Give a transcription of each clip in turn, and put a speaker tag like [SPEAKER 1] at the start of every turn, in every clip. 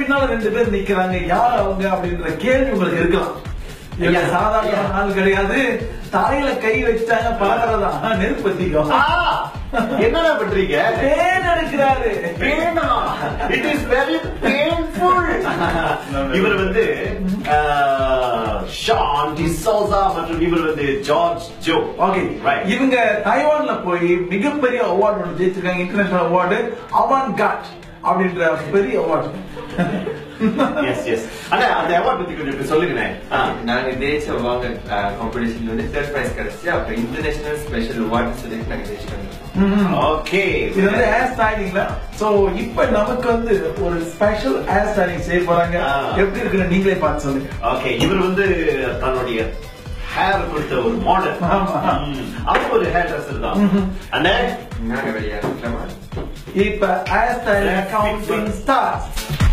[SPEAKER 1] பின்னால ரெண்டு பேர் நிக்கிறாங்க யார் அவங்க அப்படின்ற கேள்வி உங்களுக்கு இருக்கலாம் இவங்க
[SPEAKER 2] ஐயா,
[SPEAKER 1] சாதாரண
[SPEAKER 2] ஐயா.
[SPEAKER 1] ஆள் கிடையாது தலையில கை வச்சாங்க பறக்கிறதா நெருப்பு பத்திக்கும்
[SPEAKER 2] என்னடா பண்றீங்க
[SPEAKER 1] பேன் எடுக்கிறாரு
[SPEAKER 2] பேனா இட் இஸ் வெரி பெயின்ஃபுல் இவர் வந்து ஷான் டிசோசா மற்றும் இவர் வந்து ஜார்ஜ் ஜோ
[SPEAKER 1] ஓகே
[SPEAKER 2] Right.
[SPEAKER 1] இவங்க தைவான்ல போய் மிகப்பெரிய அவார்டு ஒன்று ஜெயிச்சிருக்காங்க இன்டர்நேஷனல் அவார்டு அவான் காட் அப்படின்ற பெரிய அவார்டு
[SPEAKER 2] எஸ் எஸ் அண்ணா அந்த அவார்ட் பத்தி கொஞ்சம் இப்ப சொல்லுங்கண்ணே ஆ.
[SPEAKER 3] நாங்க ஜெயிச்ச அவார்டு காம்படிஷன்ல வந்து தேர்ட் பிரைஸ் கிடைச்சு அப்புறம் இன்டர்நேஷனல் ஸ்பெஷல் அவார்டு சொல்லிட்டு நாங்க ஜெயிச்சிட்டோம்
[SPEAKER 2] ஓகே
[SPEAKER 1] இது வந்து ஹேர் ஸ்டைலிங்ல சோ இப்ப நமக்கு வந்து ஒரு ஸ்பெஷல் ஹேர் ஸ்டைலிங் செய்ய போறாங்க
[SPEAKER 2] ஆ.
[SPEAKER 1] எப்படி இருக்குன்னு நீங்களே பார்த்து சொல்லுங்க
[SPEAKER 2] ஓகே இவர் வந்து தன்னுடைய ஹேர் கொடுத்த ஒரு மாடல்
[SPEAKER 1] ஆமா.
[SPEAKER 2] அவர் ஒரு ஹேர் ட்ரெஸ்ஸர் தான் அண்ணே
[SPEAKER 3] நாங்க வெளியே இருக்கலாமா
[SPEAKER 1] இப்ப hair style
[SPEAKER 2] Let's
[SPEAKER 1] counting
[SPEAKER 2] fix it.
[SPEAKER 1] Start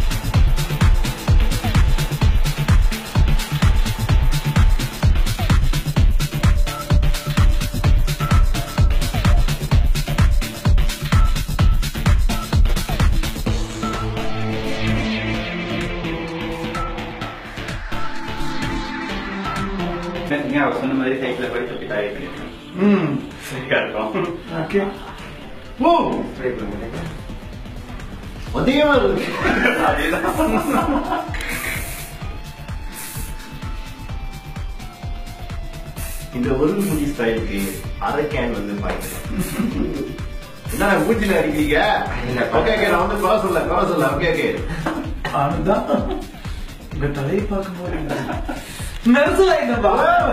[SPEAKER 4] நீங்க அவர் சொன்ன மாதிரி சைக்கிள் போய் தொட்டி தாய் பண்ணிருக்கேன்
[SPEAKER 1] ம்
[SPEAKER 4] சரியா இருக்கும்
[SPEAKER 1] ஓகே
[SPEAKER 2] ஓ
[SPEAKER 3] ட்ரை பண்ணுங்க
[SPEAKER 2] அதே மாதிரி இருக்கு. இந்த ஒரு முடி ஸ்டைலுக்கு அரை கேன் வந்து பாய்க்கலாம் என்ன மூஞ்சில அடிக்கிறீங்க
[SPEAKER 3] இல்ல,
[SPEAKER 2] ஓகே ஓகே நான் வந்து குறை சொல்ல குறை சொல்ல ஓகே ஓகே
[SPEAKER 1] அதுதான் உங்க தலையை பார்க்கும் போது நெரிசல் ஆயிட்டா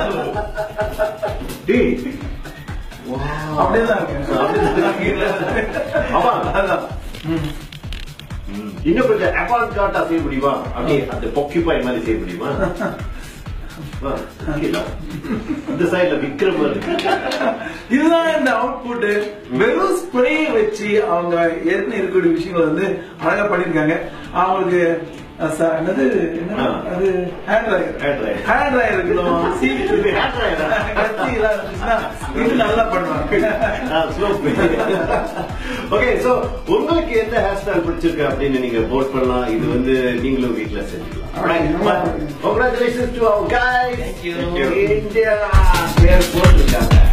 [SPEAKER 2] டேய்
[SPEAKER 1] அப்படியேதான் இருக்கு
[SPEAKER 2] ஆமா
[SPEAKER 1] அதான் ம்.
[SPEAKER 2] இன்னும் கொஞ்சம் அவான் காட்டா செய்ய முடியுமா அப்படியே அந்த பொக்கிபாய் மாதிரி செய்ய முடியுமா வா, கீழே. இந்த சைடுல விக்ரம் இருக்கு
[SPEAKER 1] இதுதான் இந்த அவுட்புட் வெறும் ஸ்ப்ரே வச்சு அவங்க ஏற்கனவே இருக்கக்கூடிய விஷயங்களை வந்து அழகா பண்ணிருக்காங்க அவங்களுக்கு அஹ், ச- என்னது என்ன
[SPEAKER 2] ஆ.
[SPEAKER 1] அது hand dryer
[SPEAKER 2] Hair dryer.
[SPEAKER 1] Hand dryer இருக்கணும்
[SPEAKER 2] இது hair dryer ஆ?
[SPEAKER 1] கத்தி எல்லாம் இருந்துச்சுன்னா இது நல்லா பண்ணுவாங்க
[SPEAKER 2] ஓகே சோ உங்களுக்கு எந்த ஹேர் ஸ்டைல் பிடிச்சிருக்கு அப்படின்னு நீங்க போட் பண்ணலாம் இது வந்து நீங்களும் வீட்ல செஞ்சுக்கலாம் congratulations to our guys
[SPEAKER 3] Thank you.
[SPEAKER 2] India பேர் போட்டிருக்காங்க